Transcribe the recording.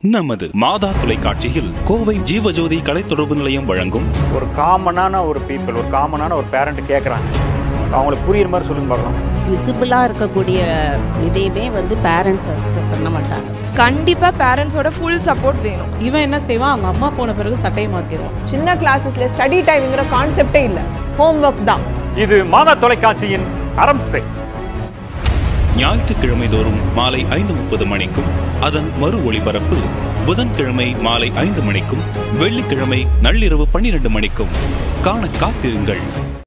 நமது மாதா தொலைக்காட்சியில் கோவை ஜீவஜோதி கலை தொடர்பு நிலையம் வழங்கும் ஒரு காமனான ஒரு பீப்புள் ஒரு காமனான ஒரு பேரண்ட் கேட்குறாங்க அவங்களுக்கு புரியுற மாதிரி சொல்லுங்க பார்க்கலாம் விசிபிளாக இருக்கக்கூடிய இதையுமே வந்து பேரண்ட்ஸ் அக்செப்ட் பண்ண மாட்டாங்க கண்டிப்பா பேரண்ட்ஸோட ஃபுல் சப்போர்ட் வேணும் இவன் என்ன செய்வான் அவங்க அம்மா போன பிறகு சட்டையை மாத்திடுவான் சின்ன கிளாஸஸ்ல ஸ்டடி டைம்ங்கிற கான்செப்டே இல்லை ஹோம்ஒர்க் தான் இது மாதா தொலைக்காட்சியின் அரம்சை ஞாயிற்றுக்கிழமை தோறும் மாலை ஐந்து முப்பது மணிக்கும் அதன் மறு ஒளிபரப்பு புதன்கிழமை மாலை ஐந்து மணிக்கும் வெள்ளிக்கிழமை நள்ளிரவு பன்னிரண்டு மணிக்கும் காண காத்திருங்கள்